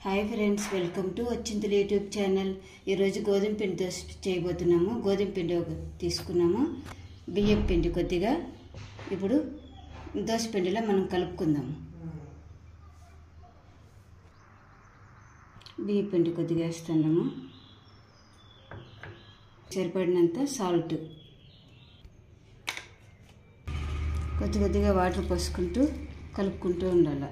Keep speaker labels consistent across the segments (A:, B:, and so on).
A: hi friends welcome to వచ్చింతులు YouTube channel ఈరోజు గోధుమ పిండి దోశ చేయబోతున్నాము గోధుమ పిండి ఒక తీసుకున్నాము బియ్యం పిండి కొద్దిగా ఇప్పుడు దోశ పిండిలో మనం కలుపుకుందాము బియ్యం పిండి కొద్దిగా వేస్తున్నాము సరిపడినంత సాల్ట్ కొద్ది కొద్దిగా వాటర్ పోసుకుంటూ కలుపుకుంటూ ఉండాలి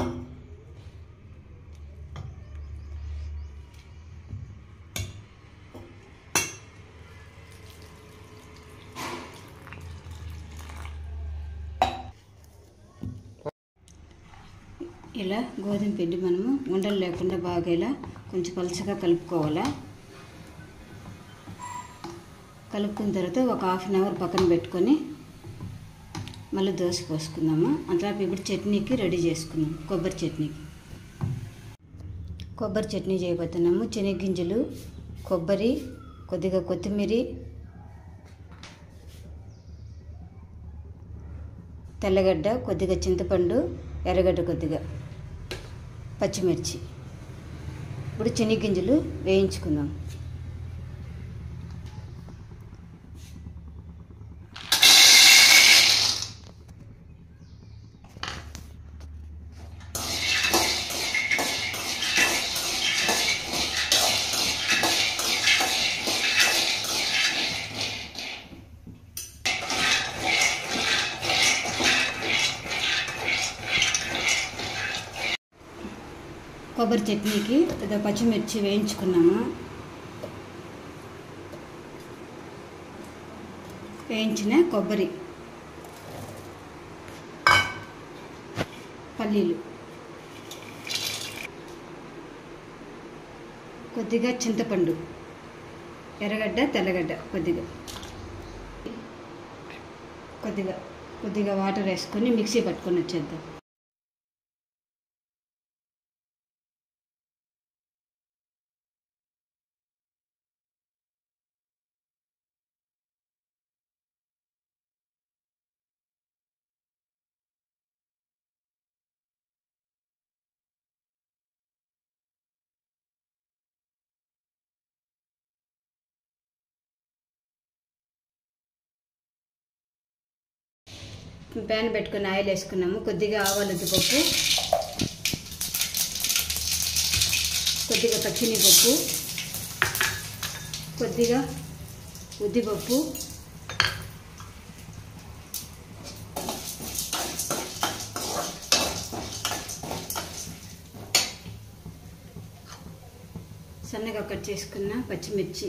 A: ఇలా గోధుమ పిండి మనము ఉండలు లేకుండా బాగా ఇలా కొంచెం పలుచగా కలుపుకోవాలా కలుపుకున్న తర్వాత ఒక హాఫ్ అన్ అవర్ పక్కన పెట్టుకొని మళ్ళీ దోశ పోసుకుందాము అంతలో ఇప్పుడు చట్నీకి రెడీ చేసుకుందాం కొబ్బరి చట్నీకి కొబ్బరి చట్నీ చేయబోతున్నాము శనగగింజలు కొబ్బరి కొద్దిగా కొత్తిమీర తెల్లగడ్డ కొద్దిగా చింతపండు ఎర్రగడ్డ కొద్దిగా పచ్చిమిర్చి ఇప్పుడు శనగగింజలు వేయించుకుందాం కొబ్బరి చట్నీకి ఏదో పచ్చిమిర్చి వేయించుకున్నాము వేయించిన కొబ్బరి పల్లీలు కొద్దిగా చింతపండు ఎర్రగడ్డ తెల్లగడ్డ కొద్దిగా కొద్దిగా కొద్దిగా వాటర్ వేసుకొని మిక్సీ పట్టుకొని వచ్చేద్దాం ప్యాన్ పెట్టుకుని ఆయిల్ వేసుకున్నాము కొద్దిగా ఆవాలు ఉద్దిపప్పు కొద్దిగా పచ్చినిపప్పు కొద్దిగా ఉద్దిపప్పు సన్నగా కట్ చేసుకున్న పచ్చిమిర్చి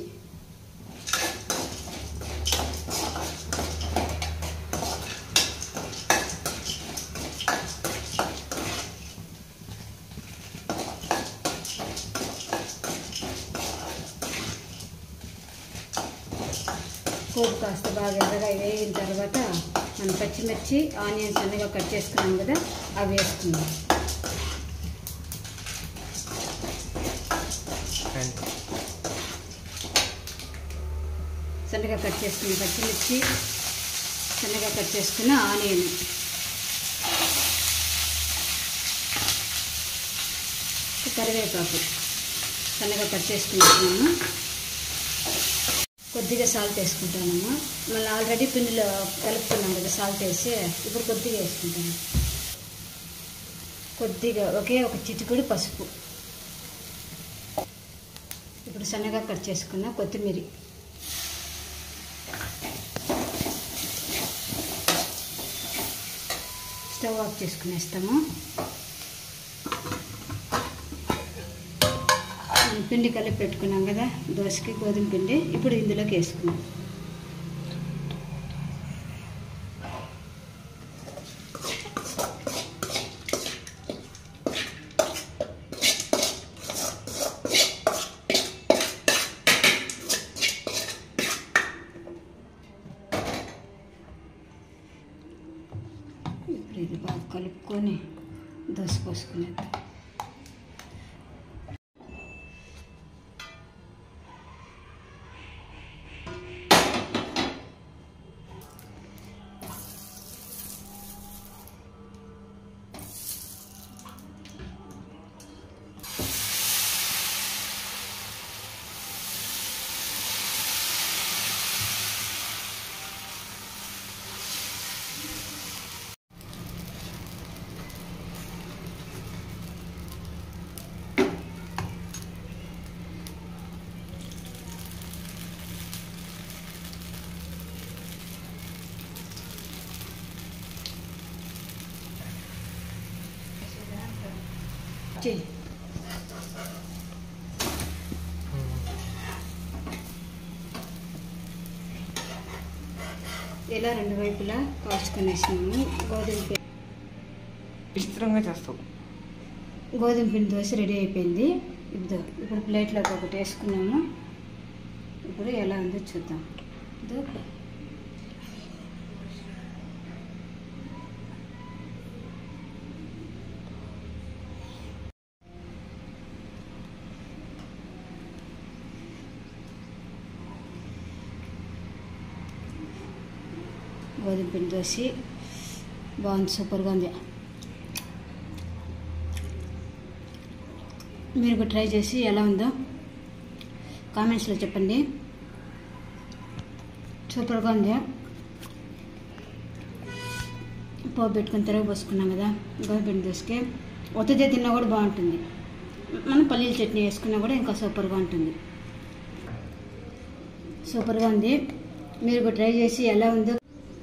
A: పోపు కాస్త బాగా ఎర్రగా వేగిన తర్వాత మనం పచ్చిమిర్చి ఆనియన్స్ అన్నగా కట్ చేసుకున్నాం కదా అవి వేసుకుందాం సన్నగా కట్ చేసుకున్న పచ్చిమిర్చి సన్నగా కట్ చేసుకున్న ఆనియన్ కరివేపాకు సన్నగా కట్ చేసుకుంటున్నాము కొద్దిగా సాల్ట్ వేసుకుంటానమ్మా మళ్ళీ ఆల్రెడీ పిండిలో కలుపుకున్నాం కదా సాల్ట్ వేసి ఇప్పుడు కొద్దిగా వేసుకుంటాను కొద్దిగా ఒకే ఒక చిటికుడు పసుపు ఇప్పుడు సన్నగా కట్ చేసుకున్న కొత్తిమీర స్టవ్ ఆఫ్ చేసుకునేస్తాము పిండి కలిపి పెట్టుకున్నాం కదా దోశకి గోధుమ పిండి ఇప్పుడు ఇందులోకి వేసుకున్నాం ఇప్పుడు ఇది బాగా కలుపుకొని దోశ పోసుకునేద్దాం ఇలా రెండు వైపులా కాల్చుకునేసినాము గోధుమ పిండి
B: విచిత్రంగా చేస్తావు
A: గోధుమ పిండి దోశ రెడీ అయిపోయింది ఇప్పుడు ఇప్పుడు ప్లేట్లోకి ఒకటి వేసుకున్నాము ఇప్పుడు ఎలా ఉందో చూద్దాం ఇదో గోధుమ పిండి దోశ బాగుంది సూపర్గా ఉంది మీరు కూడా ట్రై చేసి ఎలా ఉందో కామెంట్స్లో చెప్పండి సూపర్గా ఉంది పోపు పెట్టుకుని తిరగ పోసుకున్నాం కదా గోధుమపిండి దోసకి ఒత్తిదే తిన్నా కూడా బాగుంటుంది మనం పల్లీల చట్నీ వేసుకున్నా కూడా ఇంకా సూపర్గా ఉంటుంది సూపర్గా ఉంది మీరు కూడా ట్రై చేసి ఎలా ఉందో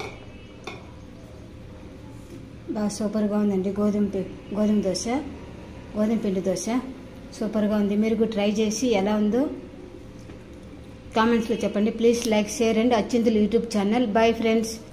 A: బాగా సూపర్గా ఉందండి గోధుమ పి- గోధుమ దోశ గోధుమ పిండి దోశ సూపర్గా ఉంది మీరు కూడా ట్రై చేసి ఎలా ఉందో కామెంట్స్లో చెప్పండి ప్లీజ్ లైక్ షేర్ అండ్ అత్యంతలు యూట్యూబ్ ఛానల్ బాయ్ ఫ్రెండ్స్